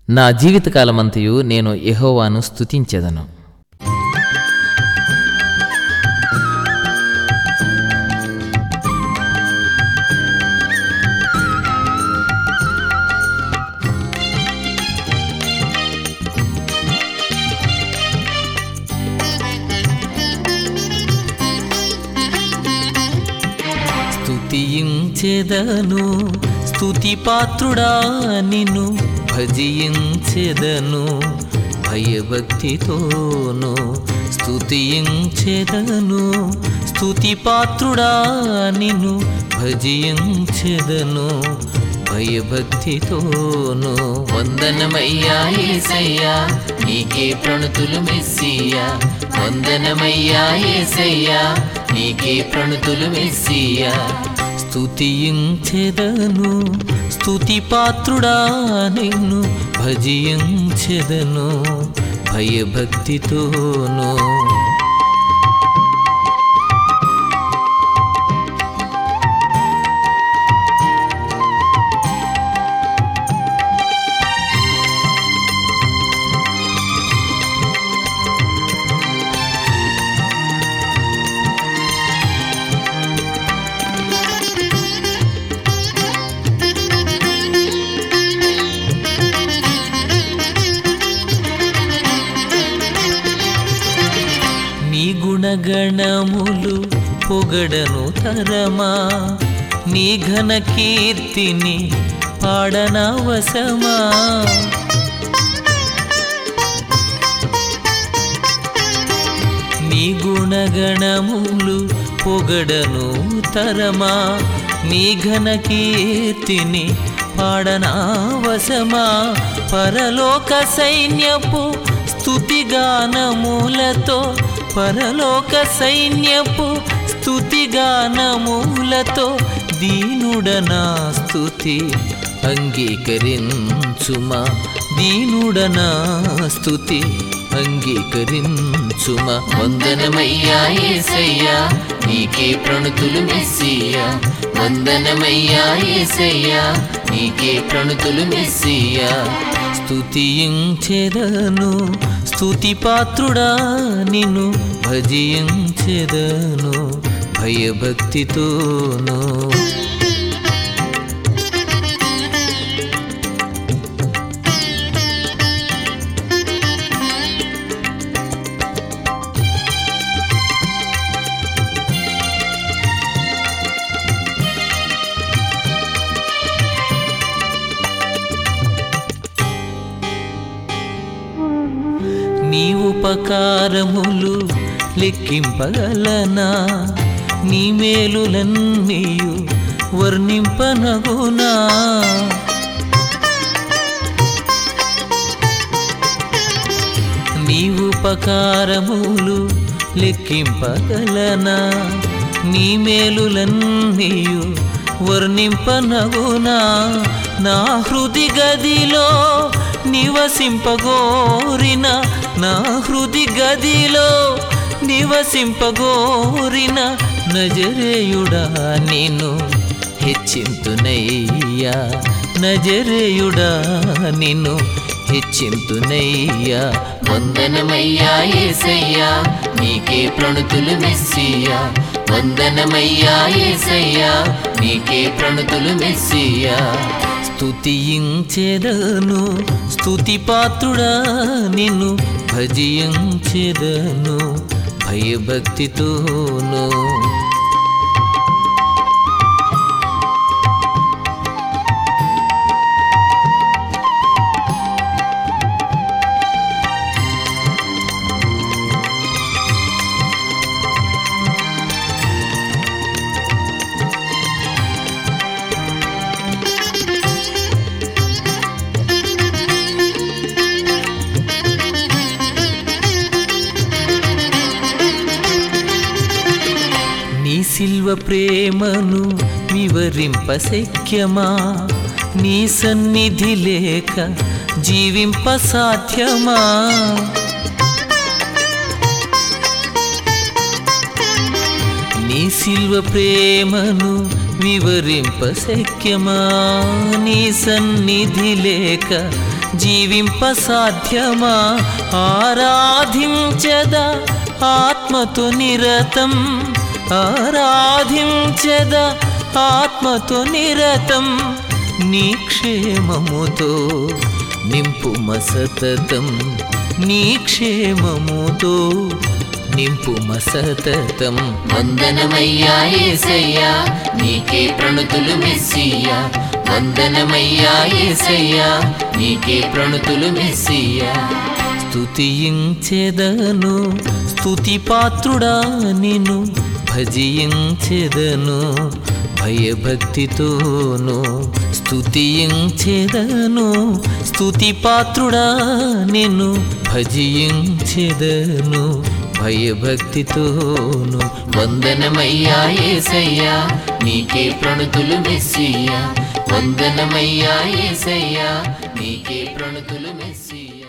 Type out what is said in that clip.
నా జీవితకాలమంతయు నేను యెహోవాను స్తుతించెదను స్తుతించెదను స్తుతి పాత్రుడా నిన్ను భజించెదను భయభక్తితోను స్తుతించెదను స్తుతి పాత్రుడా నిన్ను భజించెదను భయభక్తితోను వందనమయ్యా ఏసయ్యా నీకే ప్రణుతులు మెస్సియా వందనమయ్యా ఏసయ్యా నీకే ప్రణుతులు మెస్సియా స్తుతించెదను స్తుతి పాత్రుడా నిన్ను భజించెదను భయభక్తితోను నీ గుణగణములు పొగడను తరమా నీ ఘన కీర్తిని పాడనవసమా నీ గుణగణములు పొగడను తరమా నీ ఘన కీర్తిని పాడనావసమా పరలోక సైన్యపు స్తుతిగానములతో పరలోక సైన్యపు స్తుతిగానములతో దీనుడనా స్తుతి అంగీకరించుమా దీనుడనా స్తుతి అంగీకరించుమా వందనమయ్యా ఏసయ్యా నీకే ప్రణుతులు మెస్సియా వందనమయ్యా ఏసయ్యా నీకే ప్రణుతులు మెస్సియా స్తుతించెదను స్తుతి పాత్రుడా నిన్ను భజించెదను భయభక్తితోను నీ ఉపకారములు లెక్కింపగలనా నీ మేలులన్నీయు వర్ణింపనగునా నీ ఉపకారములు లెక్కింపగలనా నీ మేలులన్నీయు వర్ణింపనగునా నా హృది గదిలో నివసింపగోరిన నా హృది గదిలో నివసింపగోరిన నజరేయుడా నిన్ను హెచ్చింతునయ్యా నజరేయుడా నిన్ను హెచ్చింతునయ్యా వందనమయ్యా ఏసయ్యా నీకే ప్రణుతులు మెస్సియా వందనమయ్యా ఏసయ్యా నీకే ప్రణుతులు మెస్సియా స్తుతించెదను స్తుతి పాత్రుడా నిన్ను భజించెదను భయభక్తితోను నీ సిల్వ ప్రేమను వివరింప శక్యమా నీ సన్నిధి లేక జీవింప సాధ్యమా నీ సిల్వ ప్రేమను వివరింప శక్యమా నీ సన్నిధి లేక జీవింప సాధ్యమా ఆరాధించద ఆత్మతో నిరతం ఆరాధించద ఆత్మతో నిరతం నీ క్షేమముతో నింపు సతతం నీ క్షేమముతో నింపు సతతం వందనమయ్యా ఏసయ్యా నీకే ప్రణుతులు మెస్సియా వందనమయ్యా ఏసయ్యా నీకే ప్రణుతులు మెస్సియా స్తుతించెదను స్తుతి పాత్రుడా నిన్ను భజించెదను భయభక్తితోను స్తుతించెదను స్తుతి పాత్రుడా నిన్ను భజించెదను భయభక్తితోను వందనమయ్యా ఏసయ్యా నీకే ప్రణుతులు మెస్సియా వందనమయ్యా ఏసయ్యా నీకే ప్రణుతులు మెస్సియా